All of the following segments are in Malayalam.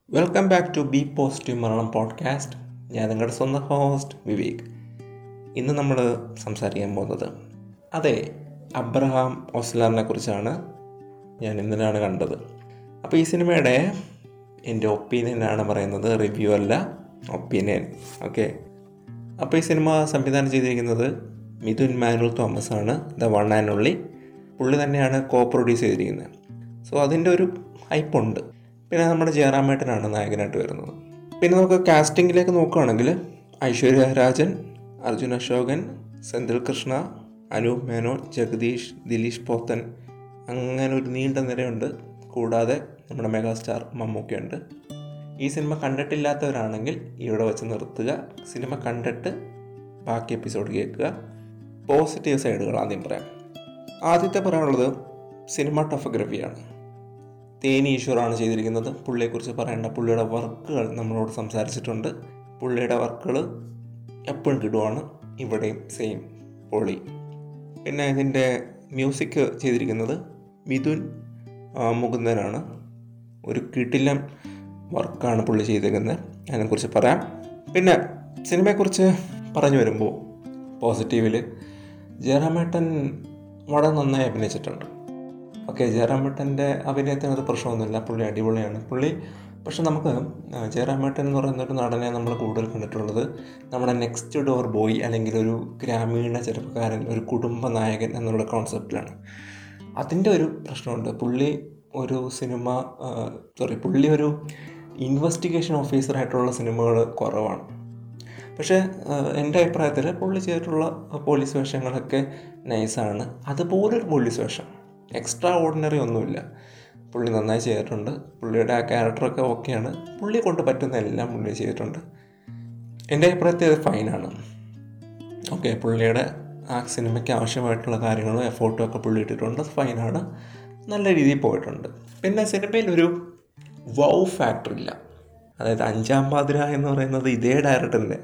welcome back to B positive Malayalam podcast ഞാൻ നിങ്ങളുടെ സ്വന്തം ഹോസ്റ്റ് വിവേക് ഇന്ന് നമ്മൾ സംസാരിക്കാൻ പോകുന്നത് അതെ അബ്രഹാം ഓസ്ലാറിനെ കുറിച്ചാണ് ഞാൻ ഇന്നലെയാണ് കണ്ടത് അപ്പോൾ ഈ സിനിമയുടെ എൻ്റെ ഒപ്പീനിയനാണ് പറയുന്നത് റിവ്യൂ അല്ല ഒപ്പീനിയൻ ഓക്കെ അപ്പോൾ ഈ സിനിമ സംവിധാനം ചെയ്തിരിക്കുന്നത് മിഥുൻ മാനുൽ തോമസ് ആണ് ദ വൺ ആൻഡ് ഓൺലി പുള്ളി തന്നെയാണ് കോ പ്രൊഡ്യൂസ് ചെയ്തിരിക്കുന്നത് സോ അതിൻ്റെ ഒരു ഹൈപ്പുണ്ട് പിന്നെ നമ്മുടെ ജയറാമേട്ടനാണ് നായകനായിട്ട് വരുന്നത് പിന്നെ നമുക്ക് കാസ്റ്റിങ്ങിലേക്ക് നോക്കുകയാണെങ്കിൽ ഐശ്വര്യ രാജൻ അർജുൻ അശോകൻ സെന്തിൽ കൃഷ്ണ അനൂപ് മേനോൻ ജഗദീഷ് ദിലീഷ് പോത്തൻ അങ്ങനെ ഒരു നീണ്ട നിരയുണ്ട് കൂടാതെ നമ്മുടെ മെഗാസ്റ്റാർ മമ്മൂക്കയുണ്ട് ഈ സിനിമ കണ്ടിട്ടില്ലാത്തവരാണെങ്കിൽ ഇവിടെ വെച്ച് നിർത്തുക സിനിമ കണ്ടിട്ട് ബാക്കി എപ്പിസോഡ് കേൾക്കുക പോസിറ്റീവ് സൈഡുകൾ ആദ്യം പറയാം ആദ്യത്തെ പറയാനുള്ളത് സിനിമാട്ടോഫോഗ്രഫിയാണ് തേനി ഈശ്വറാണ് ചെയ്തിരിക്കുന്നത് പുള്ളിയെക്കുറിച്ച് പറയേണ്ട പുള്ളിയുടെ വർക്കുകൾ നമ്മളോട് സംസാരിച്ചിട്ടുണ്ട് പുള്ളിയുടെ വർക്കുകൾ എപ്പോഴും കിടുവാണ് ഇവിടെയും സെയിം പൊളി പിന്നെ ഇതിൻ്റെ മ്യൂസിക് ചെയ്തിരിക്കുന്നത് മിഥുൻ ആ, മുകുന്ദനാണ് ഒരു കിടിലൻ വർക്കാണ് പുള്ളി ചെയ്തിരിക്കുന്നത് അതിനെക്കുറിച്ച് പറയാം പിന്നെ സിനിമയെക്കുറിച്ച് പറഞ്ഞു വരുമ്പോൾ പോസിറ്റീവിൽ ജയറാമേട്ടൻ വളരെ നന്നായി അഭിനയിച്ചിട്ടുണ്ട് ഓക്കെ ജയറാമേട്ടൻ്റെ അഭിനയത്തിന് അത് പ്രശ്നമൊന്നുമില്ല പുള്ളി അടിപൊളിയാണ് പുള്ളി പക്ഷെ നമുക്ക് ആ, ജയറാമേട്ടൻ എന്ന് പറയുന്ന ഒരു നടനെ നമ്മൾ കൂടുതൽ കണ്ടിട്ടുള്ളത് നമ്മുടെ നെക്സ്റ്റ് ഡോർ ബോയ് അല്ലെങ്കിൽ ഒരു ഗ്രാമീണ ചെറുപ്പക്കാരൻ ഒരു കുടുംബ നായകൻ എന്നുള്ള കോൺസെപ്റ്റിലാണ് അതിൻ്റെ ഒരു പ്രശ്നമുണ്ട് പുള്ളി ഒരു സിനിമ സോറി പുള്ളി ഒരു ഇൻവെസ്റ്റിഗേഷൻ ഓഫീസറായിട്ടുള്ള സിനിമകൾ കുറവാണ് പക്ഷേ ആഹ്, എൻ്റെ അഭിപ്രായത്തിൽ പുള്ളി ചെയ്തിട്ടുള്ള പോലീസ് വേഷങ്ങളൊക്കെ നൈസാണ് അതുപോലൊരു പോലീസ് വേഷം എക്സ്ട്രാ ഓർഡിനറി ഒന്നുമില്ല പുള്ളി നന്നായി ചെയ്തിട്ടുണ്ട് പുള്ളിയുടെ ആ ക്യാരക്ടറൊക്കെ ഓക്കെയാണ് പുള്ളി കൊണ്ട് പറ്റുന്ന എല്ലാം പുള്ളി ചെയ്തിട്ടുണ്ട് എൻ്റെ അഭിപ്രായത്തിൽ അത് ഫൈനാണ് ഓക്കെ പുള്ളിയുടെ ആ സിനിമയ്ക്ക് ആവശ്യമായിട്ടുള്ള കാര്യങ്ങളും എഫോർട്ടും ഒക്കെ പുള്ളി ഇട്ടിട്ടുണ്ട് അത് ഫൈനാണ് നല്ല രീതിയിൽ പോയിട്ടുണ്ട് പിന്നെ സിനിമയിൽ ഒരു വൗ ഫാക്ടർ ഇല്ല അതായത് അഞ്ചാം പാതിര എന്ന് പറയുന്നത് ഇതേ ഡയറക്ടറിൻ്റെ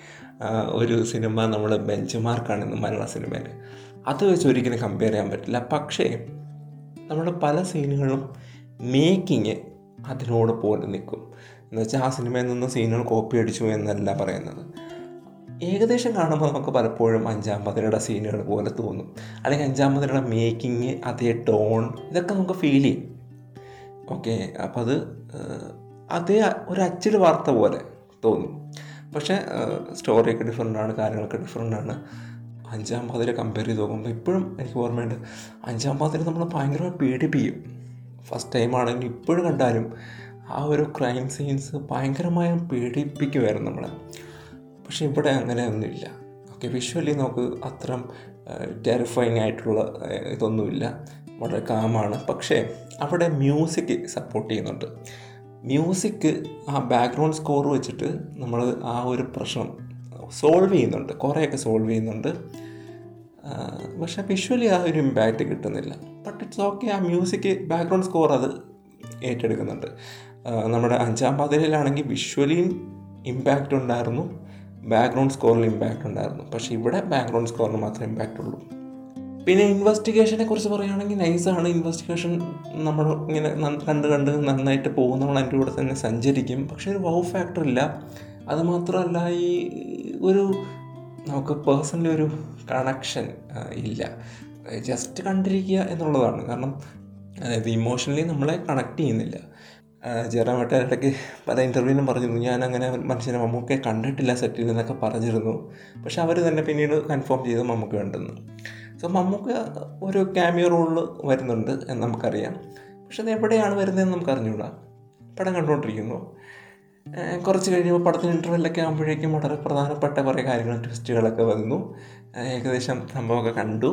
ഒരു സിനിമ നമ്മൾ ബെഞ്ച് മാർക്കാണ് ഇന്ന് മലയാള സിനിമയിൽ അത് വെച്ച് ഒരിക്കലും കമ്പയർ ചെയ്യാൻ പറ്റില്ല പക്ഷേ നമ്മൾ പല സീനുകളും മേക്കിങ് അതിനോട് പോലെ നിൽക്കും എന്ന് വെച്ചാൽ ആ സിനിമയിൽ നിന്ന് സീനുകൾ കോപ്പി അടിച്ചു എന്നല്ല പറയുന്നത് ഏകദേശം കാണുമ്പോൾ നമുക്ക് പലപ്പോഴും അഞ്ചാം പതിനയുടെ സീനുകൾ പോലെ തോന്നും അല്ലെങ്കിൽ അഞ്ചാം പതിനയുടെ മേക്കിങ് അതേ ടോൺ ഇതൊക്കെ നമുക്ക് ഫീൽ ചെയ്യും ഓക്കെ അപ്പോൾ അത് ഏഹ്, അതേ ഒരു അച്ചിൽ വാർത്ത പോലെ തോന്നും പക്ഷേ സ്റ്റോറിയൊക്കെ ഡിഫറെൻ്റ് ആണ് കാര്യങ്ങളൊക്കെ ഡിഫറെൻ്റ് ആണ് അഞ്ചാം പാതിര കമ്പയർ ചെയ്ത് നോക്കുമ്പോൾ ഇപ്പോഴും എനിക്ക് ഓർമ്മയുണ്ട് അഞ്ചാം പാതിര നമ്മൾ ഭയങ്കരമായി പേടിപ്പിക്കും ഫസ്റ്റ് ടൈം ആണെങ്കിൽ ഇപ്പോഴും കണ്ടാലും ആ ഒരു ക്രൈം സീൻസ് ഭയങ്കരമായി പേടിപ്പിക്കുമായിരുന്നു നമ്മളെ പക്ഷെ ഇവിടെ അങ്ങനെ ഒന്നുമില്ല ഓക്കെ വിഷ്വലി നമുക്ക് അത്ര ടെറിഫൈങ് ആയിട്ടുള്ള ഏഹ്, ഇതൊന്നുമില്ല വളരെ കാമാണ് പക്ഷേ അവിടെ മ്യൂസിക് സപ്പോർട്ട് ചെയ്യുന്നുണ്ട് മ്യൂസിക് ആ ബാക്ക്ഗ്രൗണ്ട് സ്കോർ വെച്ചിട്ട് നമ്മൾ ആ ഒരു പ്രശ്നം സോൾവ് ചെയ്യുന്നുണ്ട് കുറേയൊക്കെ സോൾവ് ചെയ്യുന്നുണ്ട് ആ, പക്ഷേ വിഷ്വലി ആ ഒരു ഇമ്പാക്റ്റ് കിട്ടുന്നില്ല ബട്ട് ഇറ്റ്സ് ഓക്കെ ആ മ്യൂസിക് ബാക്ക്ഗ്രൗണ്ട് സ്കോർ അത് ഏറ്റെടുക്കുന്നുണ്ട് ആ, നമ്മുടെ അഞ്ചാം പാതിരയിലാണെങ്കിൽ വിഷ്വലിയും ഇമ്പാക്റ്റ് ഉണ്ടായിരുന്നു ബാക്ക്ഗ്രൗണ്ട് സ്കോറിൽ ഇമ്പാക്റ്റ് ഉണ്ടായിരുന്നു പക്ഷേ ഇവിടെ ബാക്ക്ഗ്രൗണ്ട് സ്കോറിന് മാത്രമേ ഇമ്പാക്റ്റ് ഉള്ളൂ പിന്നെ ഇൻവെസ്റ്റിഗേഷനെ കുറിച്ച് പറയുകയാണെങ്കിൽ നൈസാണ് ഇൻവെസ്റ്റിഗേഷൻ നമ്മൾ ഇങ്ങനെ ന- കണ്ട് കണ്ട് നന്നായിട്ട് പോകും നമ്മൾ അതിൻ്റെ കൂടെ തന്നെ സഞ്ചരിക്കും പക്ഷേ ഒരു വൗ ഫാക്ടർ ഇല്ല അത് മാത്രമല്ല ഈ ഒരു നമുക്ക് പേഴ്സണലി ഒരു കണക്ഷൻ ഇല്ല ജസ്റ്റ് കണ്ടിരിക്കുക എന്നുള്ളതാണ് കാരണം അതായത് ഇമോഷണലി നമ്മളെ കണക്ട് ചെയ്യുന്നില്ല ജയറാമേട്ട ഇടയ്ക്ക് പല ഇൻ്റർവ്യൂവിലും പറഞ്ഞിരുന്നു ഞാൻ അങ്ങനെ മനുഷ്യനെ മമ്മൂക്കെ കണ്ടിട്ടില്ല സെറ്റിൽ എന്നൊക്കെ പറഞ്ഞിരുന്നു പക്ഷെ അവർ തന്നെ പിന്നീട് കൺഫേം ചെയ്ത് മമ്മൂക്ക ഉണ്ടെന്ന് സോ മമ്മൂക്ക ഒരു ക്യാമിയോ റോളിൽ വരുന്നുണ്ട് എന്ന് നമുക്കറിയാം പക്ഷെ അത് എവിടെയാണ് വരുന്നതെന്ന് നമുക്ക് അറിഞ്ഞുകൂടാ പടം കണ്ടുകൊണ്ടിരിക്കുന്നു ഏഹ് കുറച്ച് കഴിയുമ്പോൾ പടത്തിന് ഇൻ്റർവെല്ലൊക്കെ ആകുമ്പോഴേക്കും വളരെ പ്രധാനപ്പെട്ട കുറേ കാര്യങ്ങളും ട്വിസ്റ്റുകളൊക്കെ വന്നു ഏഹ് ഏകദേശം സംഭവമൊക്കെ കണ്ടു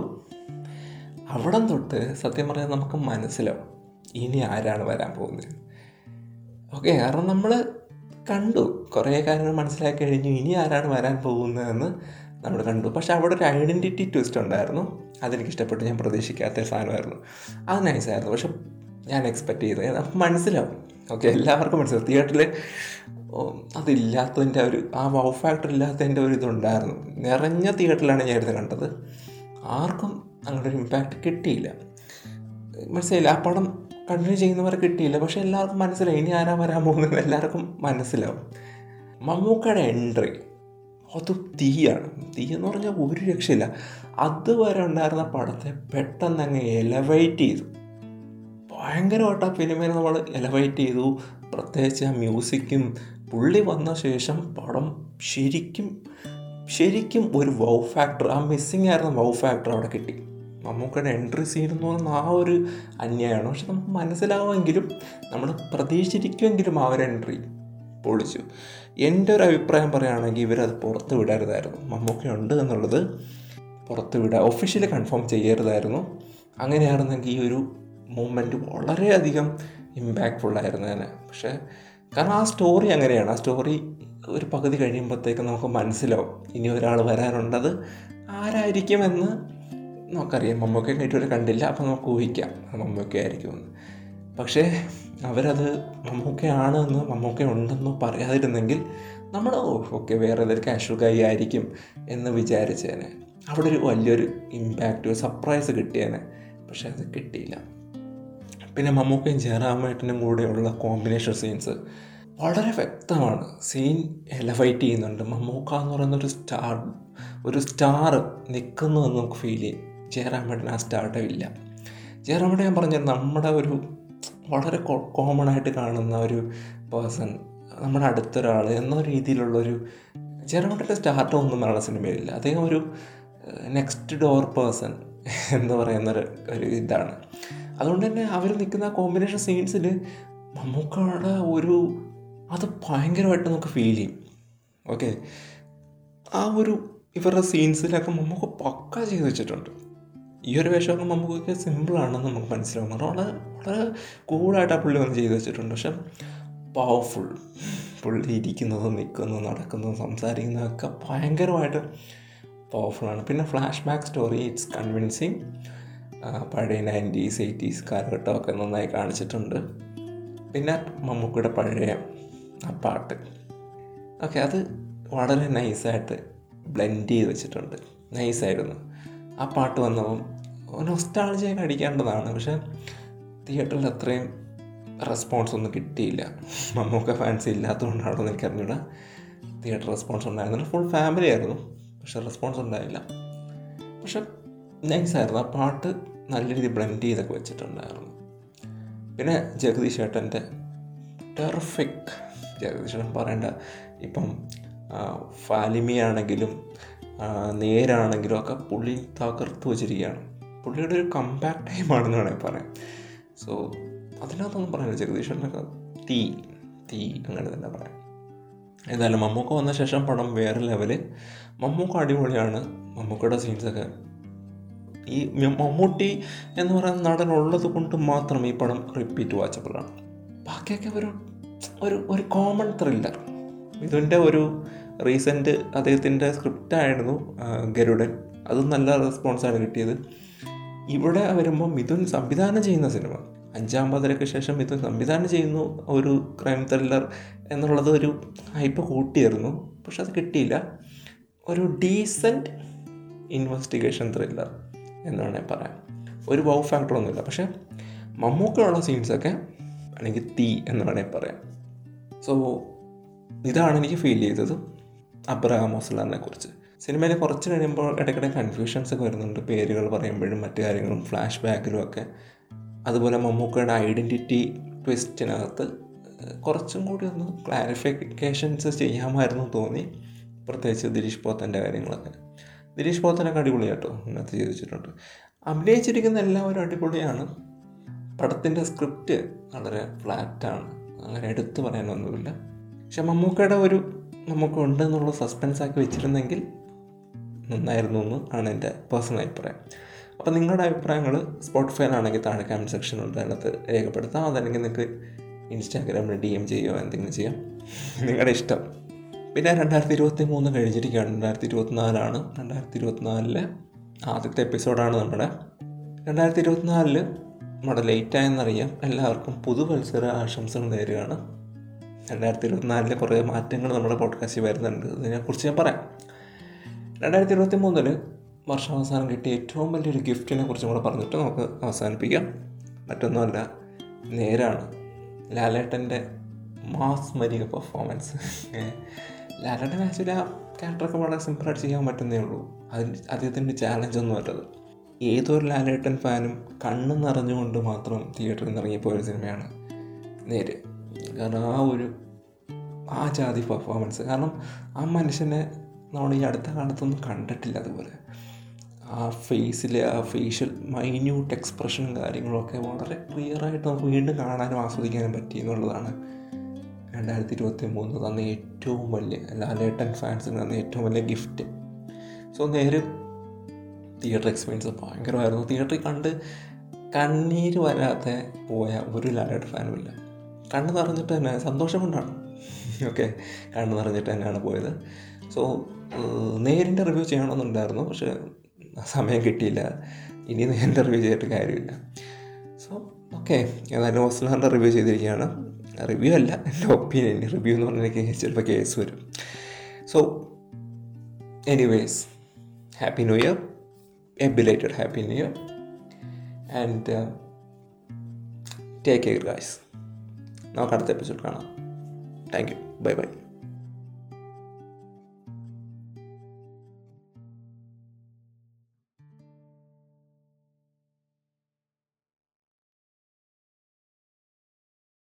അവിടം തൊട്ട് സത്യം പറഞ്ഞാൽ നമുക്ക് മനസ്സിലാവും ഇനി ആരാണ് വരാൻ പോകുന്നത് ഓക്കെ കാരണം നമ്മൾ കണ്ടു കുറേ കാര്യങ്ങൾ മനസ്സിലാക്കി കഴിഞ്ഞു ഇനി ആരാണ് വരാൻ പോകുന്നതെന്ന് നമ്മൾ കണ്ടു പക്ഷെ അവിടെ ഒരു ഐഡൻറ്റിറ്റി ട്വിസ്റ്റ് ഉണ്ടായിരുന്നു അതെനിക്ക് ഇഷ്ടപ്പെട്ടു ഞാൻ പ്രതീക്ഷിക്കാത്ത ഒരു സാധനമായിരുന്നു അത് നൈസായിരുന്നു പക്ഷെ ഞാൻ എക്സ്പെക്റ്റ് ചെയ്തത് നമുക്ക് മനസ്സിലാവും ഓക്കെ എല്ലാവർക്കും മനസ്സിലാവും തിയേറ്ററിൽ അതില്ലാത്തതിൻ്റെ ഒരു ആ വൗ ഫാക്ടർ ഇല്ലാത്തതിൻ്റെ ഒരു ഇതുണ്ടായിരുന്നു നിറഞ്ഞ തിയേറ്ററിലാണ് ഞാൻ ഇരുന്ന് കണ്ടത് ആർക്കും അങ്ങനെ ഒരു ഇമ്പാക്റ്റ് കിട്ടിയില്ല മനസ്സിലായില്ല ആ പടം കണ്ടിന്യൂ ചെയ്യുന്നവരെ കിട്ടിയില്ല പക്ഷെ എല്ലാവർക്കും മനസ്സിലായി ഇനി ആരാ വരാൻ പോകുന്നത് എല്ലാവർക്കും മനസ്സിലാവും മമ്മൂക്കയുടെ എൻട്രി അത് തീയാണ് തീ എന്ന് പറഞ്ഞാൽ ഒരു രക്ഷയില്ല അതുവരെ ഉണ്ടായിരുന്ന പടത്തെ പെട്ടെന്ന് അങ്ങ് എലവേറ്റ് ചെയ്തു ഭയങ്കരമായിട്ട് ആ ഫിലിമിനെ നമ്മൾ എലവേറ്റ് ചെയ്തു പ്രത്യേകിച്ച് ആ മ്യൂസിക്കും പുള്ളി വന്ന ശേഷം പടം ശരിക്കും ശരിക്കും ഒരു വൗ ഫാക്ടർ ആ മിസ്സിങ് ആയിരുന്ന വൗ ഫാക്ടർ അവിടെ കിട്ടി മമ്മൂക്കയുടെ എൻട്രി സീൻ എന്ന് പറയുന്ന ആ ഒരു അന്യായമാണ് പക്ഷെ നമുക്ക് മനസ്സിലാവുമെങ്കിലും നമ്മൾ പ്രതീക്ഷിച്ചിരിക്കുമെങ്കിലും ആ ഒരു എൻട്രി പൊളിച്ചു എൻ്റെ ഒരു അഭിപ്രായം പറയുകയാണെങ്കിൽ ഇവരത് പുറത്ത് വിടരുതായിരുന്നു മമ്മൂക്ക ഉണ്ട് എന്നുള്ളത് പുറത്ത് വിടുക ഒഫീഷ്യലി കൺഫേം ചെയ്യരുതായിരുന്നു അങ്ങനെയായിരുന്നെങ്കിൽ ഈ ഒരു മൂമെൻറ്റ് വളരെയധികം ഇമ്പാക്റ്റ്ഫുൾ ആയിരുന്നു തന്നെ പക്ഷേ കാരണം ആ സ്റ്റോറി അങ്ങനെയാണ് ആ സ്റ്റോറി ഒരു പകുതി കഴിയുമ്പോഴത്തേക്ക് നമുക്ക് മനസ്സിലാവും ഇനി ഒരാൾ വരാനുണ്ടത് ആരായിരിക്കുമെന്ന് നമുക്കറിയാം മമ്മൂക്ക ഇതുവരെ കണ്ടില്ല അപ്പോൾ നമുക്ക് ഊഹിക്കാം മമ്മൂക്ക ആയിരിക്കുമെന്ന് പക്ഷേ അവരത് മമ്മൂക്കയാണ് എന്ന് മമ്മൂക്ക ഉണ്ടെന്ന് പറയാതിരുന്നെങ്കിൽ നമ്മൾ ഓ ഓക്കെ വേറെ ഏതൊരു കാഷ്വൽ കൈ ആയിരിക്കും എന്ന് വിചാരിച്ചേനെ അവിടെ ഒരു വലിയൊരു ഇമ്പാക്റ്റ് ഒരു സർപ്രൈസ് കിട്ടിയേനെ പക്ഷെ അത് കിട്ടിയില്ല പിന്നെ മമ്മൂക്കയും ജയറാമേട്ടനും കൂടെയുള്ള കോമ്പിനേഷൻ സീൻസ് വളരെ വ്യക്തമാണ് സീൻ എലവൈറ്റ് ചെയ്യുന്നുണ്ട് മമ്മൂക്ക എന്ന് പറയുന്ന ഒരു സ്റ്റാർ ഒരു സ്റ്റാർ നിൽക്കുന്നു എന്ന് നമുക്ക് ഫീൽ ചെയ്യും ജയറാമേട്ടൻ ആ സ്റ്റാർട്ടേ ഇല്ല ജയറാമേട്ടൻ ഞാൻ പറഞ്ഞത് നമ്മുടെ ഒരു വളരെ കോമൺ ആയിട്ട് കാണുന്ന ഒരു പേഴ്സൺ നമ്മുടെ അടുത്തൊരാൾ എന്ന രീതിയിലുള്ളൊരു ജയറാമേട്ടൻ്റെ സ്റ്റാർട്ടം ഒന്നും മലയാള സിനിമയിലില്ല അദ്ദേഹം ഒരു നെക്സ്റ്റ് ഡോർ പേഴ്സൺ എന്ന് പറയുന്ന ഒരു ഒരു ഇതാണ് അതുകൊണ്ട് തന്നെ അവർ നിൽക്കുന്ന കോമ്പിനേഷൻ സീൻസിൽ മമ്മൂക്കയുടെ ഒരു അത് ഭയങ്കരമായിട്ട് നമുക്ക് ഫീൽ ചെയ്യും ഓക്കെ ആ ഒരു ഇവരുടെ സീൻസിലൊക്കെ മമ്മൂക്ക പക്ക ചെയ്ത് വെച്ചിട്ടുണ്ട് ഈ ഒരു വേഷമൊക്കെ മമ്മൂക്കൊക്കെ സിമ്പിളാണെന്ന് നമുക്ക് മനസ്സിലാവും കാരണം വളരെ വളരെ കൂളായിട്ട് ആ പുള്ളി വന്ന് ചെയ്ത് വെച്ചിട്ടുണ്ട് പക്ഷെ പവർഫുൾ പുള്ളി ഇരിക്കുന്നതും നിൽക്കുന്നതും നടക്കുന്നതും സംസാരിക്കുന്നതൊക്കെ ഭയങ്കരമായിട്ട് പവർഫുള്ളാണ് പിന്നെ flashback story it's convincing പഴയ നയൻറ്റീസ് എയ്റ്റീസ് കാലഘട്ടമൊക്കെ നന്നായി കാണിച്ചിട്ടുണ്ട് പിന്നെ മമ്മൂക്കയുടെ പഴയ ആ പാട്ട് ഓക്കെ അത് വളരെ നൈസായിട്ട് ബ്ലെൻഡ് ചെയ്ത് വെച്ചിട്ടുണ്ട് നൈസായിരുന്നു ആ പാട്ട് വന്നപ്പം നൊസ്റ്റാളജിയൊക്കെ അടിക്കേണ്ടതാണ് പക്ഷേ തിയേറ്ററിൽ അത്രയും റെസ്പോൺസ് ഒന്നും കിട്ടിയില്ല മമ്മൂക്ക ഫാൻസ് ഇല്ലാത്തതുകൊണ്ടാണോ എന്ന് എനിക്കറിഞ്ഞൂടാ തിയേറ്റർ റെസ്പോൺസ് ഉണ്ടായിരുന്നില്ല ഫുൾ ഫാമിലി ആയിരുന്നു പക്ഷെ റെസ്പോൺസ് ഉണ്ടായില്ല പക്ഷെ നൈസായിരുന്നു ആ പാട്ട് നല്ല രീതിയിൽ ബ്ലെൻഡ് ചെയ്തൊക്കെ വെച്ചിട്ടുണ്ടായിരുന്നു പിന്നെ ജഗദീഷ് ഏട്ടൻ്റെ പെർഫെക്റ്റ് ജഗദീഷ് ഏട്ടൻ പറയേണ്ട ഇപ്പം ഫാലിമി ആണെങ്കിലും നേരാണെങ്കിലും ഒക്കെ പുള്ളി തകർത്ത് വെച്ചിരിക്കുകയാണ് പുള്ളിയുടെ ഒരു കമ്പാക്ട് ടൈമാണെന്ന് വേണമെങ്കിൽ പറയാം സോ അതിനകത്തൊന്നും പറയാനില്ല ജഗദീഷ് ഏട്ടനൊക്കെ തീ തീ അങ്ങനെ തന്നെ പറയാം എന്തായാലും മമ്മൂക്ക വന്ന ശേഷം പടം വേറെ ലെവല് മമ്മൂക്ക അടിപൊളിയാണ് മമ്മൂക്കയുടെ സീൻസൊക്കെ ഈ മമ്മൂട്ടി എന്ന് പറയുന്ന നടൻ ഉള്ളത് കൊണ്ട് മാത്രം ഈ പടം റിപ്പീറ്റ് വാച്ചബിളാണ് ബാക്കിയൊക്കെ ഒരു ഒരു ഒരു കോമൺ ത്രില്ലർ ഇതിൻ്റെ ഒരു റീസെൻറ്റ് അദ്ദേഹത്തിൻ്റെ സ്ക്രിപ്റ്റായിരുന്നു ഗരുഡൻ അതും നല്ല റെസ്പോൺസാണ് കിട്ടിയത് ഇവിടെ വരുമ്പോൾ മിഥുൻ സംവിധാനം ചെയ്യുന്ന സിനിമ അഞ്ചാം പതിരക്ക് ശേഷം മിഥുൻ സംവിധാനം ചെയ്യുന്നു ഒരു ക്രൈം ത്രില്ലർ എന്നുള്ളത് ഒരു ഹൈപ്പ് കൂട്ടിയായിരുന്നു പക്ഷെ അത് കിട്ടിയില്ല ഒരു ഡീസൻറ്റ് ഇൻവെസ്റ്റിഗേഷൻ ത്രില്ലർ എന്ന് വേണമെങ്കിൽ പറയാം ഒരു വൗ ഫാക്ടർ ഒന്നുമില്ല പക്ഷേ മമ്മൂക്കുള്ള സീൻസൊക്കെ അല്ലെങ്കിൽ തീ എന്ന് വേണമെങ്കിൽ പറയാം സോ ഇതാണ് എനിക്ക് ഫീൽ ചെയ്തത് അബ്രഹാം മോസ്ലാറിനെ കുറിച്ച് സിനിമയിൽ കുറച്ച് കഴിയുമ്പോൾ ഇടയ്ക്കിടെ കൺഫ്യൂഷൻസ് ഒക്കെ വരുന്നുണ്ട് പേരുകൾ പറയുമ്പോഴും മറ്റു കാര്യങ്ങളും ഫ്ലാഷ് ബാക്കിലും ഒക്കെ അതുപോലെ മമ്മൂക്കയുടെ ഐഡൻറ്റിറ്റി ട്വിസ്റ്റിനകത്ത് കുറച്ചും കൂടി ഒന്ന് ക്ലാരിഫിക്കേഷൻസ് ചെയ്യാമായിരുന്നു തോന്നി പ്രത്യേകിച്ച് ദിലീഷ് പോത്തൻ്റെ കാര്യങ്ങളൊക്കെ ദിലീഷ് പോത്തനൊക്കെ അടിപൊളിയാട്ടോ ഇതിനകത്ത് ചെയ്ത് വെച്ചിട്ടുണ്ട് അഭിനയിച്ചിരിക്കുന്ന എല്ലാവരും അടിപൊളിയാണ് പടത്തിൻ്റെ സ്ക്രിപ്റ്റ് വളരെ ഫ്ലാറ്റാണ് അങ്ങനെ എടുത്തു പറയാനൊന്നുമില്ല പക്ഷെ മമ്മൂക്കയുടെ ഒരു നമുക്ക് ഉണ്ടെന്നുള്ള സസ്പെൻസ് ആക്കി വെച്ചിരുന്നെങ്കിൽ നന്നായിരുന്നു എന്ന് ആണ് എൻ്റെ പേഴ്സണൽ അഭിപ്രായം അപ്പോൾ നിങ്ങളുടെ അഭിപ്രായങ്ങൾ സ്പോട്ടിഫൈലാണെങ്കിൽ താഴെ കമൻറ്റ് സെക്ഷൻ ഉണ്ട് അതിനകത്ത് രേഖപ്പെടുത്താം അതല്ലെങ്കിൽ നിങ്ങൾക്ക് ഇൻസ്റ്റാഗ്രാമിൽ ഡി എം ചെയ്യുകയോ എന്തെങ്കിലും ചെയ്യാം നിങ്ങളുടെ ഇഷ്ടം പിന്നെ രണ്ടായിരത്തി ഇരുപത്തി മൂന്ന് കഴിഞ്ഞിരിക്കുകയാണ് രണ്ടായിരത്തി ഇരുപത്തിനാലാണ് രണ്ടായിരത്തി ഇരുപത്തിനാലിലെ ആദ്യത്തെ എപ്പിസോഡാണ് നമ്മുടെ രണ്ടായിരത്തി ഇരുപത്തിനാലിൽ നമ്മുടെ ലേറ്റായെന്നറിയാം എല്ലാവർക്കും പുതുവത്സര ആശംസകൾ നേരുകയാണ് രണ്ടായിരത്തി ഇരുപത്തിനാലിലെ കുറേ മാറ്റങ്ങൾ നമ്മുടെ പോഡ്കാസ്റ്റിൽ വരുന്നുണ്ട് അതിനെക്കുറിച്ച് ഞാൻ പറയാം രണ്ടായിരത്തി ഇരുപത്തി മൂന്നിൽ വർഷാവസാനം കിട്ടിയ ഏറ്റവും വലിയൊരു ഗിഫ്റ്റിനെ കുറിച്ച് കൂടെ പറഞ്ഞിട്ട് നമുക്ക് അവസാനിപ്പിക്കാം മറ്റൊന്നുമല്ല നേരാണ് ലാലേട്ടൻ്റെ മാസ് മരിക പെർഫോമൻസ് ലാലേട്ടൻ ആക്ച്വലി ആ ക്യാരക്ടറൊക്കെ വളരെ സിമ്പിളായിട്ട് ചെയ്യാൻ പറ്റുന്നേ ഉള്ളൂ അതിന് അദ്ദേഹത്തിൻ്റെ ചാലഞ്ചൊന്നും അല്ലത് ഏതൊരു ലാലേട്ടൻ ഫാനും കണ്ണ് നിറഞ്ഞുകൊണ്ട് മാത്രം തിയേറ്ററിൽ നിന്ന് ഇറങ്ങിപ്പോയ ഒരു സിനിമയാണ് നേര് കാരണം ആ ഒരു ആ ജാതി പെർഫോമൻസ് കാരണം ആ മനുഷ്യനെ നമ്മൾ ഈ അടുത്ത കാലത്തൊന്നും കണ്ടിട്ടില്ല അതുപോലെ ആ ഫേസിലെ ആ ഫേഷ്യൽ മൈന്യൂട്ട് എക്സ്പ്രഷനും കാര്യങ്ങളൊക്കെ വളരെ ക്ലിയറായിട്ട് നമുക്ക് വീണ്ടും കാണാനും ആസ്വദിക്കാനും പറ്റി എന്നുള്ളതാണ് രണ്ടായിരത്തി ഇരുപത്തി മൂന്ന് തന്ന ഏറ്റവും വലിയ ലാലേട്ടൻ ഫാൻസിന് തന്ന ഏറ്റവും വലിയ ഗിഫ്റ്റ് സോ നേരെ തിയേറ്റർ എക്സ്പീരിയൻസ് ഭയങ്കരമായിരുന്നു തിയേറ്ററിൽ കണ്ട് കണ്ണീര് വരാതെ പോയ ഒരു ലാലേട്ടൻ ഫാനും ഇല്ല കണ്ണ് നിറഞ്ഞിട്ട് തന്നെ സന്തോഷം കൊണ്ടാണ് ഓക്കെ കണ്ണ് നിറഞ്ഞിട്ട് തന്നെയാണ് പോയത് സോ നേരിൻ്റെ റിവ്യൂ ചെയ്യണമെന്നുണ്ടായിരുന്നു പക്ഷേ സമയം കിട്ടിയില്ല ഇനി നേരിൻ്റെ റിവ്യൂ ചെയ്തിട്ട് കാര്യമില്ല സോ ഓക്കെ ഏതായാലും ഹോസ്റ്റലറിൻ്റെ റിവ്യൂ ചെയ്തിരിക്കുകയാണ് റിവ്യൂ അല്ല എൻ്റെ ഒപ്പീനിയൻ റിവ്യൂ എന്ന് പറഞ്ഞാൽ ചിലപ്പോൾ കേസ് വരും so anyways happy new year a belated happy new year and take care guys നമുക്ക് അടുത്ത എപ്പിസോഡ് കാണാം താങ്ക് യു ബൈ ബൈ